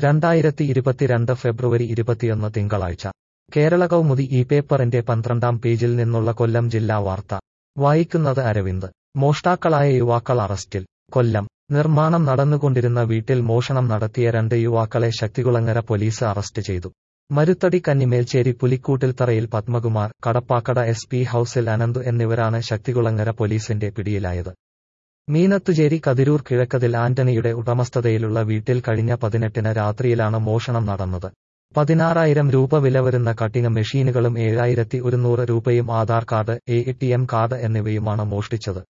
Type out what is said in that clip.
രണ്ടായിരത്തി ഇരുപത്തിരണ്ട് ഫെബ്രുവരി ഇരുപത്തിയൊന്ന് തിങ്കളാഴ്ച കേരള കൗമുദി ഈ പേപ്പറിന്റെ പന്ത്രണ്ടാം പേജിൽ നിന്നുള്ള കൊല്ലം ജില്ലാ വാർത്ത വായിക്കുന്നത് അരവിന്ദ് മോഷ്ടാക്കളായ യുവാക്കൾ അറസ്റ്റിൽ കൊല്ലം നിർമ്മാണം നടന്നുകൊണ്ടിരുന്ന വീട്ടിൽ മോഷണം നടത്തിയ രണ്ട് യുവാക്കളെ ശക്തികുളങ്ങര പോലീസ് അറസ്റ്റ് ചെയ്തു മരുത്തടി കന്നിമേൽച്ചേരി പുലിക്കൂട്ടിൽത്തറയിൽ പത്മകുമാർ കടപ്പാക്കട എസ് പി ഹൌസിൽ അനന്തു എന്നിവരാണ് ശക്തികുളങ്ങര പോലീസിന്റെ പിടിയിലായത് മീനത്തുചേരി കതിരൂർ കിഴക്കതിൽ ആന്റണിയുടെ ഉടമസ്ഥതയിലുള്ള വീട്ടിൽ കഴിഞ്ഞ പതിനെട്ടിന് രാത്രിയിലാണ് മോഷണം നടന്നത് പതിനാറായിരം രൂപ വില വരുന്ന കട്ടിംഗ് മെഷീനുകളും ഏഴായിരത്തി ഒരുന്നൂറ് രൂപയും Aadhaar card A T M card എന്നിവയുമാണ് മോഷ്ടിച്ചത്